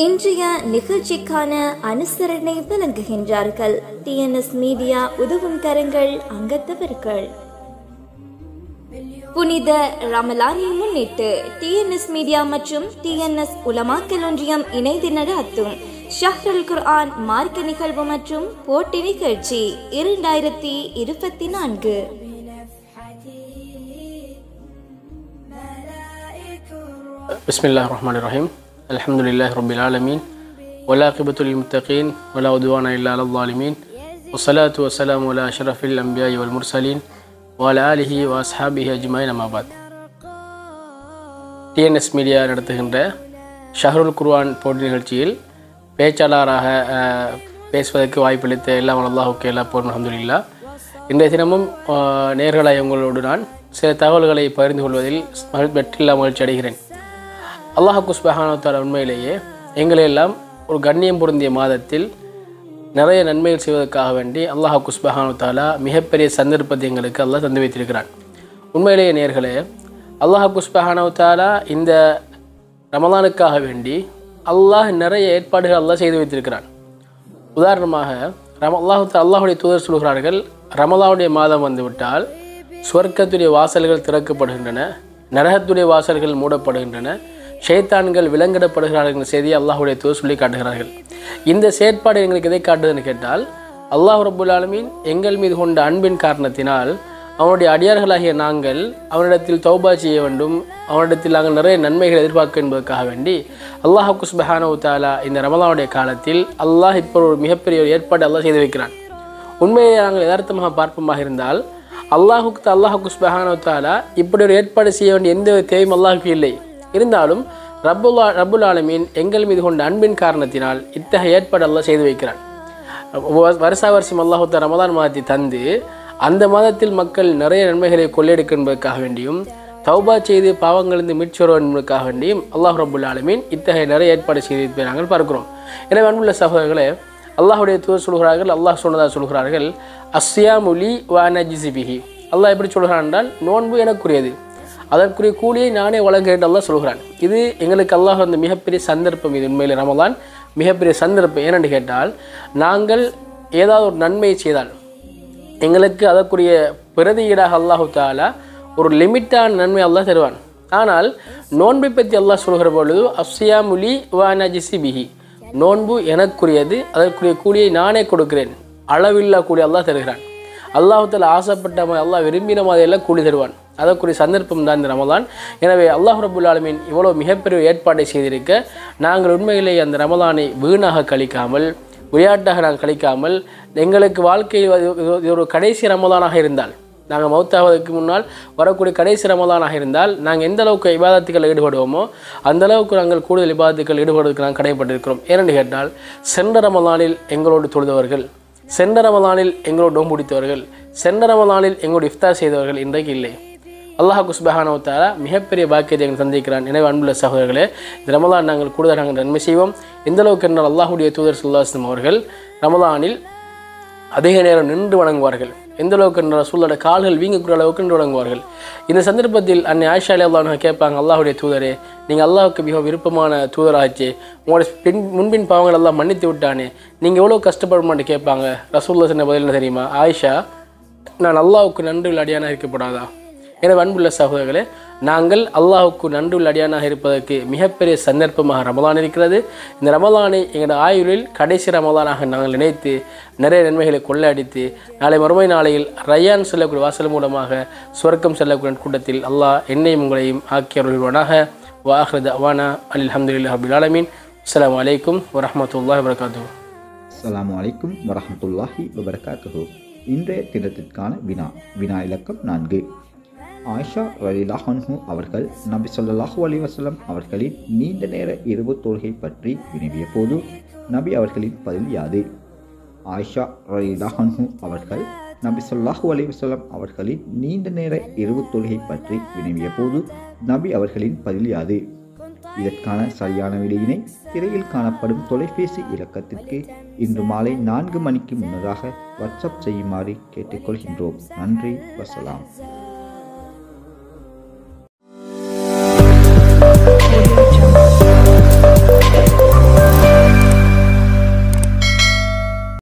இன்றைய நிகழ்ச்சிக்கான அனுசரணை வழங்குகின்றார்கள் டிஎன்எஸ் மீடியா உதவும் கரங்கள் அங்கத்தவர்கள் புனித ரமலானை முன்னிட்டு டிஎன்எஸ் மீடியா மற்றும் டிஎன்எஸ் உலமாக்கல் ஒன்றியம் இணைந்து நடாத்தும் ஷஹ்ருல் குர்ஆன் மார்க்க நிகழ்வு மற்றும் போட்டி நிகழ்ச்சி இரண்டாயிரத்தி இருபத்தி நான்கு بسم الله الرحمن الرحيم الحمد لله رب العالمين والعاقبة للمتقين ولا عدوان إلا على الظالمين والصلاة والسلام على أشرف الأنبياء والمرسلين وعلى آله وأصحابه أجمعين أما بعد டிஎன்எஸ் மீடியா நடத்துகின்ற ஷஹருல் குர்ஆன் போட்டி நிகழ்ச்சியில் பேச்சாளராக அஹ், பேசுவதற்கு வாய்ப்பளித்த எல்லாம் அல்லாஹுக்கு எல்லா போர் அல்ஹம்துலில்லா இன்றைய தினமும் அஹ், நேர்களாய் உங்களோடு நான் சில தகவல்களை பகிர்ந்து கொள்வதில் மகிழ்- வெற்றில்லா மகிழ்ச்சி அடைகிறேன் அல்லாஹ் குஸ்பஹானத்தால் உண்மையிலேயே எங்களை எல்லாம் ஒரு கண்ணியம் பொருந்திய மாதத்தில் நிறைய நன்மைகள் செய்வதற்காக வேண்டி அல்லாஹ் குஸ்பஹானு தாலா மிகப்பெரிய சந்தர்ப்பத்தை எங்களுக்கு அல்லாஹ் தந்து வைத்திருக்கிறான் உண்மையிலேயே நேர்களே அல்லாஹ் குஸ்பஹானு தாலா இந்த ரமலானுக்காக வேண்டி அல்லாஹ் நிறைய ஏற்பாடுகள் அல்லாஹ் செய்து வைத்திருக்கிறான் உதாரணமாக ரம அல்லாஹு அல்லாஹுடைய தூதர் சொல்கிறார்கள் ரமலானுடைய மாதம் வந்துவிட்டால் சுவர்க்கத்துடைய வாசல்கள் திறக்கப்படுகின்றன நரகத்துடைய வாசல்கள் மூடப்படுகின்றன ஷைத்தான்கள் விலங்கிடப்படுகிறார்கள் என்ற செய்தியை அல்லாஹுடைய தூதர் சொல்லி காட்டுகிறார்கள் இந்த செயற்பாடு எங்களுக்கு எதை காட்டுதுன்னு கேட்டால் அல்லாஹ் ரபுல் ஆலமீன் எங்கள் மீது கொண்ட அன்பின் காரணத்தினால் அவனுடைய அடியார்களாகிய நாங்கள் அவனிடத்தில் தௌபா செய்ய வேண்டும் அவனிடத்தில் நாங்கள் நிறைய நன்மைகளை எதிர்பார்க்க என்பதற்காக வேண்டி அல்லாஹ் குஸ்பஹானு தாலா இந்த ரமலானுடைய காலத்தில் அல்லாஹ் இப்போ ஒரு மிகப்பெரிய ஒரு ஏற்பாடு அல்லாஹ் செய்து வைக்கிறான் உண்மையை நாங்கள் யதார்த்தமாக பார்ப்போமாக இருந்தால் அல்லாஹுக்கு அல்லாஹ் குஸ்பஹானு தாலா இப்படி ஒரு ஏற்பாடு செய்ய வேண்டிய எந்த ஒரு தேவையும் அல்லாஹுக்கு இல்லை இருந்தாலும் ரப்புல்லா ரப்புல் ஆலமீன் எங்கள் மீது கொண்ட அன்பின் காரணத்தினால் இத்தகைய ஏற்பாடு அல்லாஹ் செய்து வைக்கிறான் வ- வருஷா வருஷம் அல்லாஹுத்த ரமதான் மாதத்தை தந்து அந்த மாதத்தில் மக்கள் நிறைய நன்மைகளை கொள்ளையெடுக்க என்பதற்காக வேண்டியும் தௌபா செய்து பாவங்களிலிருந்து மீட்சோர் என்பதற்காக வேண்டியும் அல்லாஹ் ரபுல் ஆலமீன் இத்தகைய நிறைய ஏற்பாடு செய்து நாங்கள் பார்க்கிறோம் எனவே அன்புள்ள சகோதரர்களே அல்லாஹுடைய தூதர் சொல்கிறார்கள் அல்லாஹ் சொன்னதாக சொல்கிறார்கள் அஸ்யாமுலி வானஜிசிபிஹி அல்லாஹ் எப்படி சொல்கிறான் என்றால் நோன்பு எனக்குரியது அதற்குரிய கூலியை நானே வழங்குகிறேன் அல்லாஹ் சொல்கிறான் இது எங்களுக்கு அல்லாஹ் வந்து மிகப்பெரிய சந்தர்ப்பம் இது உண்மையில் ரமலான் மிகப்பெரிய சந்தர்ப்பம் ஏனென்று கேட்டால் நாங்கள் ஏதாவது ஒரு நன்மையை செய்தால் எங்களுக்கு அதற்குரிய பிரதியீடாக அல்லாஹு தாலா ஒரு லிமிட்டான நன்மை அல்லாஹ் தருவான் ஆனால் நோன்பை பற்றி அல்லாஹ் சொல்கிற பொழுது அப்சியாமுலி வானஜிசி பிஹி நோன்பு எனக்குரியது அதற்குரிய கூலியை நானே கொடுக்கிறேன் அளவில்லா கூலி அல்லாஹ் தருகிறான் அல்லாஹு தாலா ஆசைப்பட்ட மாதிரி அல்லாஹ் விரும்பின மாதிரியெல்லாம் கூலி தருவான் அதற்குரிய சந்தர்ப்பம் தான் இந்த ரமலான் எனவே அல்லாஹ் ரபுல் ஆலமீன் இவ்வளோ மிகப்பெரிய ஏற்பாட்டை செய்திருக்க நாங்கள் உண்மையிலேயே அந்த ரமலானை வீணாக கழிக்காமல் விளையாட்டாக நாங்கள் கழிக்காமல் எங்களுக்கு வாழ்க்கையில் இது- இது இது ஒரு கடைசி ரமலானாக இருந்தால் நாங்கள் மௌத்தாவதற்கு முன்னால் வரக்கூடிய கடைசி ரமலானாக இருந்தால் நாங்கள் எந்த அளவுக்கு இபாதத்துக்கள் ஈடுபடுவோமோ அந்த அளவுக்கு நாங்கள் கூடுதல் இபாதத்துக்கள் ஈடுபடுவதற்கு நாங்கள் கடைப்பட்டிருக்கிறோம் ஏனென்று கேட்டால் சென்ற ரமலானில் எங்களோடு தொழுதவர்கள் சென்ற ரமலானில் எங்களோடு நோன்பு முடித்தவர்கள் சென்ற ரமலானில் எங்களோடு இஃப்தார் செய்தவர்கள் இன்றைக்கு இல்லை அல்லாஹ் குஸ்பஹானோ தாலா மிகப்பெரிய பாக்கியத்தை எங்கள் சந்திக்கிறான் எனவே அன்புள்ள சகோதரர்களே இந்த ரமலான் நாங்கள் கூடுதல் நாங்கள் நன்மை செய்வோம் எந்த அளவுக்கு என்றால் அல்லாஹுடைய தூதர் சுல்லாஸ்லம் அவர்கள் ரமலானில் அதிக நேரம் நின்று வணங்குவார்கள் எந்த அளவுக்கு என்றால் சூழலோட கால்கள் வீங்கக்கூடிய அளவுக்கு நின்று வணங்குவார்கள் இந்த சந்தர்ப்பத்தில் அன்னை ஆயிஷா அலி அல்லாஹ் கேட்பாங்க அல்லாஹுடைய தூதரே நீங்கள் அல்லாஹ்வுக்கு மிக விருப்பமான தூதராச்சே உங்களோட பின் முன்பின் பாவங்கள் எல்லாம் மன்னித்து விட்டானே நீங்கள் எவ்வளோ கஷ்டப்படுமான்னு கேட்பாங்க ரசூல்லா சொன்ன பதில் என்ன தெரியுமா ஆயிஷா நான் அல்லாஹ்வுக்கு நன்றி அடியானாக இருக்கப்படாதா எனவே அன்புள்ள சகோதரர்களே நாங்கள் அல்லாஹ்வுக்கு நன்றுள்ள அடியானாக இருப்பதற்கு மிகப்பெரிய சந்தர்ப்பமாக ரமலான் இருக்கிறது இந்த ரமலானை எங்களோட ஆயுளில் கடைசி ரமலானாக நாங்கள் நினைத்து நிறைய நன்மைகளை கொள்ளையடித்து நாளை மறுமை நாளையில் ரய்யான் செல்லக்கூடிய வாசல் மூலமாக சுவர்க்கம் செல்லக்கூடிய கூட்டத்தில் அல்லாஹ் என்னையும் உங்களையும் ஆக்கியவர்களாக வாஹ்ரத் அவானா அலி அஹமதுல்லா அபுல் ஆலமீன் அஸ்ஸலாமு அலைக்கும் வரஹ்மத்துல்லாஹி வபரகாத்துஹு அஸ்ஸலாமு அலைக்கும் வரஹ்மத்துல்லாஹி வபரகாத்துஹு இன்றைய தினத்திற்கான வினா வினா இலக்கம் நான்கு ஆயிஷா ரலிலாஹன்ஹு அவர்கள் நபி ஸல்லல்லாஹு அலைஹி வஸல்லம் அவர்களின் நீண்ட நேர இரவு தொழுகை பற்றி வினவிய போது நபி அவர்களின் பதில் யாது ஆயிஷா ரலிலாஹன்ஹு அவர்கள் நபி ஸல்லல்லாஹு அலைஹி வஸல்லம் அவர்களின் நீண்ட நேர இரவு தொழுகை பற்றி வினவிய போது நபி அவர்களின் பதில் யாது இதற்கான சரியான விடையினை திரையில் காணப்படும் தொலைபேசி இலக்கத்திற்கு இன்று மாலை நான்கு மணிக்கு முன்னதாக வாட்ஸ்அப் செய்யுமாறு கேட்டுக்கொள்கின்றோம் நன்றி வசலாம்